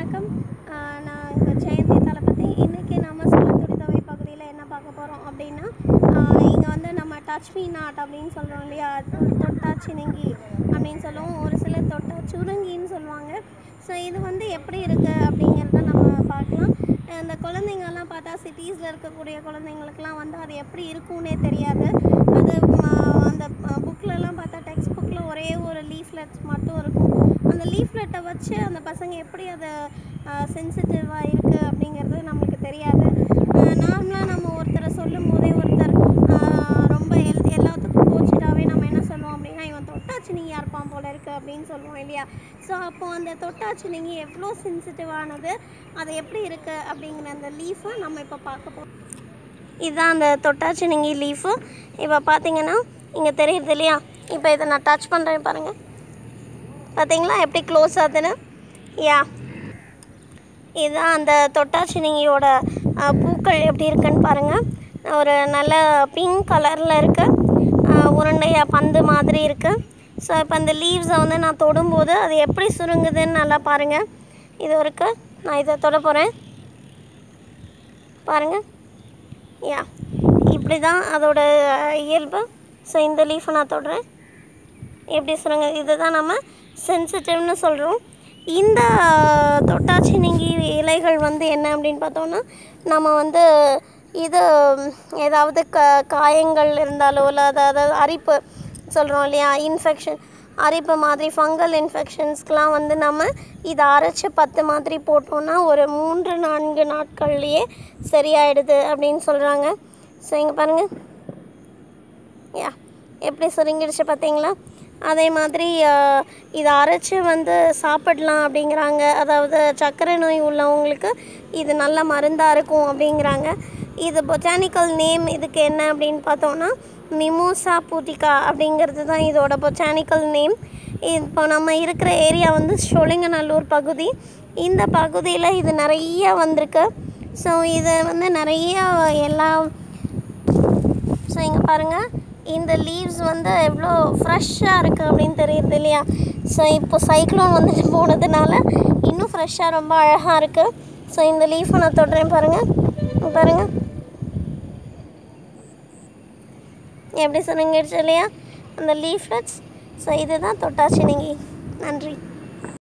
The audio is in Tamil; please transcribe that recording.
வணக்கம் ஆஹ் நான் இங்கே ஜெயந்தி தளபதி இன்றைக்கி நம்ம சாத்துடிதவை பகுதியில் என்ன பார்க்க போகிறோம் அப்படின்னா இங்கே வந்து நம்ம டச் மீ நாட் அப்படின்னு சொல்கிறோம் இல்லையா அது தொட்டா சினுங்கி அப்படின்னு சொல்லுவோம் ஒரு சிலர் தொட்டா சுருங்கின்னு சொல்லுவாங்க ஸோ இது வந்து எப்படி இருக்குது அப்படிங்கிறத நம்ம பார்க்கலாம் அந்த குழந்தைங்கள்லாம் பார்த்தா சிட்டிஸில் இருக்கக்கூடிய குழந்தைங்களுக்குலாம் வந்து அது எப்படி இருக்கும்னே தெரியாது அது ஆஹ் அந்த புக்லலாம் பார்த்தா டெக்ஸ்ட் புக்கில் ஒரே ஒரு லீஃப்லெட்ஸ் மட்டும் இருக்கும் அந்த லீஃப்லெட்டை வச்சு அந்த பசங்க எப்படி அதை சென்சிட்டிவாக இருக்குது அப்படிங்கிறது நம்மளுக்கு தெரியாது நார்மலாக நம்ம ஒருத்தரை சொல்லும் போதே ஒருத்தர் ஆஹ் ரொம்ப எல் எல்லாத்துக்கும் கோச்சிட்டாவே நம்ம என்ன சொல்லுவோம் அப்படின்னா இவன் தொட்டாச்சினிங்கியாக இருப்பான் போல இருக்குது அப்படின்னு சொல்லுவோம் இல்லையா ஸோ அப்போது அந்த தொட்டாச்சினிங்கி எவ்வளோ சென்சிட்டிவானது அது எப்படி இருக்குது அப்படிங்கிற அந்த லீஃபை நம்ம இப்போ பார்க்க போகிறோம் இதுதான் அந்த தொட்டாச்சினிங்கி லீஃபு இப்போ பார்த்தீங்கன்னா இங்கே தெரியுது இல்லையா இப்போ இதை நான் டச் பண்ணுறேன் பாருங்கள் பார்த்தீங்களா எப்படி க்ளோஸ் ஆகுதுன்னு யா இதுதான் அந்த தொட்டாச்சினிங்கியோட அஹ், பூக்கள் எப்படி இருக்குன்னு பாருங்கள் ஒரு நல்ல பிங்க் கலரில் இருக்குது உருண்டையாக பந்து மாதிரி இருக்குது ஸோ இப்போ அந்த லீவ்ஸை வந்து நான் தொடும்போது அது எப்படி சுருங்குதுன்னு நல்லா பாருங்கள் இது இருக்குது நான் இதை தொட போகிறேன் பாருங்கள் யா இப்படி தான் அதோட அஹ், இயல்பு ஸோ இந்த லீஃபை நான் தொடுறேன் எப்படி சொல்லுங்க இதுதான் நம்ம சென்சிட்டிவ்னு சொல்கிறோம் இந்த தொட்டாச்சி நீங்கி இலைகள் வந்து என்ன அப்படின்னு பார்த்தோம்னா நம்ம வந்து இது ம், ஏதாவது க காயங்கள் இருந்தாலோ இல்லை அதாவது அரிப்பு சொல்கிறோம் இல்லையா இன்ஃபெக்ஷன் அரிப்பு மாதிரி ஃபங்கல் இன்ஃபெக்ஷன்ஸ்க்கெலாம் வந்து நம்ம இதை அரைச்சி பத்து மாதிரி போட்டோம்னா ஒரு மூன்று நான்கு நாட்கள்லேயே சரியாயிடுது அப்படின்னு சொல்கிறாங்க ஸோ இங்கே பாருங்கள் யா எப்படி சுருங்கிடுச்சு பார்த்தீங்களா அதே மாதிரி ஆஹ், இதை அரைச்சி வந்து சாப்பிடலாம் அப்படிங்கிறாங்க அதாவது சர்க்கரை நோய் உள்ளவங்களுக்கு இது நல்ல மருந்தாக இருக்கும் அப்படிங்கிறாங்க இது பொட்டானிக்கல் நேம் இதுக்கு என்ன அப்படின்னு பார்த்தோன்னா மிமோசா பூட்டிகா அப்படிங்கிறது தான் இதோட பொட்டானிக்கல் நேம் இப்போ நம்ம இருக்கிற ஏரியா வந்து சோழிங்கநல்லூர் பகுதி இந்த பகுதியில் இது நிறைய வந்திருக்கு ஸோ இது வந்து நிறைய எல்லா ஸோ இங்கே பாருங்கள் இந்த லீவ்ஸ் வந்து எவ்வளோ ஃப்ரெஷ்ஷாக இருக்குது அப்படின்னு தெரியுது இல்லையா ஸோ இப்போ சைக்ளோன் வந்துட்டு போனதுனால இன்னும் ஃப்ரெஷ்ஷாக ரொம்ப அழகாக இருக்குது ஸோ இந்த லீஃபை நான் தொடுறேன் பாருங்கள் இங்க பாருங்கள் எப்படி சொன்னீங்கடுச்சு இல்லையா அந்த லீஃப்லெட்ஸ் ஸோ இதுதான் தொட்டாச்சினிங்கி நன்றி